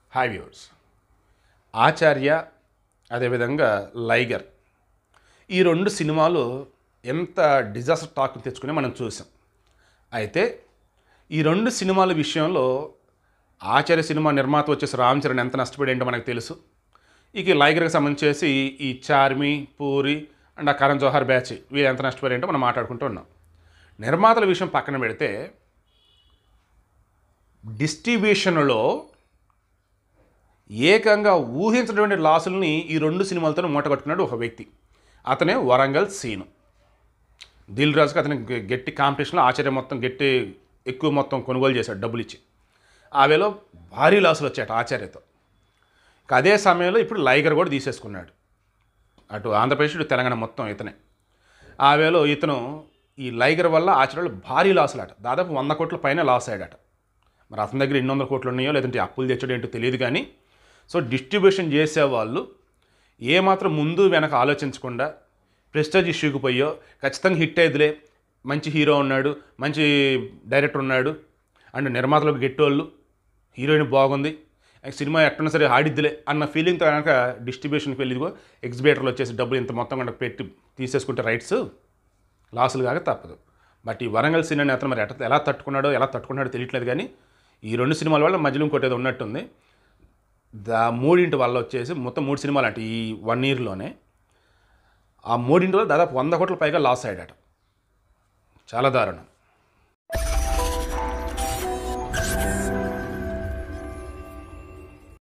hi viewers ఆచార్య అదేవిధంగా లైగర్ ఈ రెండు సినిమాలు ఎంత డిజాస్టర్ టాక్ తెచ్చుకుని మనం చూసాం అయితే ఈ రెండు సినిమాల విషయంలో ఆచార్య సినిమా నిర్మాత వచ్చేసి రామ్ చరణ్ ఎంత నష్టపోయాడో మనకు తెలుసు ఇక ఈ లైగర్కి సంబంధించేసి ఈ చార్మి పూరి అండ్ ఆ కరణ్ జోహర్ బ్యాచ్ వీళ్ళు ఎంత నష్టపోయారంటో మనం మాట్లాడుకుంటూ ఉన్నాం నిర్మాతల విషయం పక్కన పెడితే డిస్ట్రిబ్యూషన్లో ఏకంగా ఊహించినటువంటి లాసుల్ని ఈ రెండు సినిమాలతో మూటగట్టుకున్నాడు ఒక వ్యక్తి అతనే వరంగల్ సీను దిల్ రాజుకి అతనికి గె- గట్టి కాంపిటీషన్లో ఆచార్య మొత్తం గట్టి ఎక్కువ మొత్తం కొనుగోలు చేశాడు డబ్బులు ఇచ్చి ఆ వేలో భారీ లాసులు వచ్చాయట ఆచార్యతో ఇక అదే సమయంలో ఇప్పుడు లైగర్ కూడా తీసేసుకున్నాడు అటు ఆంధ్రప్రదేశ్ ఇటు తెలంగాణ మొత్తం ఇతనే ఆ వేలో ఇతను ఈ లైగర్ వల్ల ఆచార్యులు భారీ లాసులు దాదాపు వంద కోట్ల పైన లాస్ అయ్యాడట మరి అతని దగ్గర ఎన్ని వందల కోట్లు ఉన్నాయో లేదంటే అప్పులు తెచ్చాడో ఏంటో తెలియదు కానీ సో డిస్ట్రిబ్యూషన్ చేసేవాళ్ళు ఏమాత్రం ముందు వెనక ఆలోచించకుండా ప్రెస్టేజ్ ఇష్యూకి పోయో ఖచ్చితంగా హిట్ అయ్యేదిలే మంచి హీరో ఉన్నాడు మంచి డైరెక్టర్ ఉన్నాడు అండ్ నిర్మాతలకు గెట్టోళ్ళు హీరోయిన్ బాగుంది ఆ సినిమా ఎట్టున్నా సరే ఆడిద్దిలే అన్న ఫీలింగ్తో కనుక డిస్ట్రిబ్యూషన్కి వెళ్ళి ఇదిగో ఎగ్జిబిటర్లు వచ్చేసి డబ్బులు ఇంత మొత్తం కనుక పెట్టి తీసేసుకుంటే రైట్స్ లాసులు కాక తప్పదు బట్ ఈ వరంగల్ సినిమాని అతను మరి ఎట్ట ఎలా తట్టుకున్నాడో ఎలా తట్టుకున్నాడో తెలియట్లేదు కానీ ఈ రెండు సినిమాల వల్ల మధ్యలో ఇంకోటి ఏదో ఉన్నట్టుంది దా మూడింటి వల్ల వచ్చేసి మొత్తం మూడు సినిమాలు అంటే ఈ వన్ ఇయర్లోనే ఆ మూడింటి వల్ల దాదాపు వంద కోట్ల పైగా లాస్ అయ్యాడట చాలా దారుణం